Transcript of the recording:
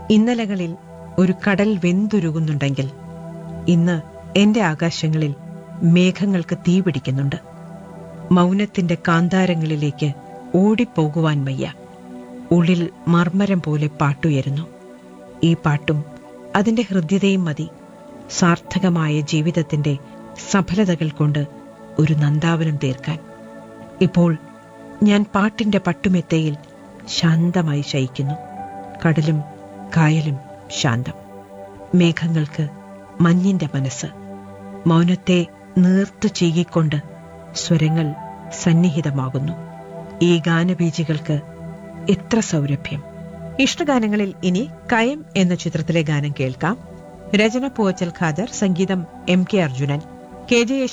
ഇന്നലകളിൽ ഒരു കടൽ വെന്തുരുകുന്നുണ്ടെങ്കിൽ ഇന്ന് എന്റെ ആകാശങ്ങളിൽ മേഘങ്ങൾക്ക് തീപിടിക്കുന്നുണ്ട് മൗനത്തിന്റെ കാന്താരങ്ങളിലേക്ക് ഓടിപ്പോകുവാൻ വയ്യ ഉള്ളിൽ മർമ്മരം പോലെ പാട്ടുയരുന്നു ഈ പാട്ടും അതിന്റെ ഹൃദ്യതയും മതി സാർത്ഥകമായ ജീവിതത്തിന്റെ സഫലതകൾ കൊണ്ട് ഒരു നന്ദാവനം തീർക്കാൻ ഇപ്പോൾ ഞാൻ പാട്ടിന്റെ പട്ടുമെത്തയിൽ ശാന്തമായി ശയിക്കുന്നു കടലും കായലും ശാന്തം മേഘങ്ങൾക്ക് മഞ്ഞിന്റെ മനസ്സ് മൗനത്തെ നീർത്തു ചീകിക്കൊണ്ട് സ്വരങ്ങൾ സന്നിഹിതമാകുന്നു ഈ ഗാനബീജികൾക്ക് എത്ര സൗരഭ്യം ഇഷ്ടഗാനങ്ങളിൽ ഇനി കയം എന്ന ചിത്രത്തിലെ ഗാനം കേൾക്കാം രചന പൂവച്ചൽ ഖാദർ സംഗീതം M K Arjunan K J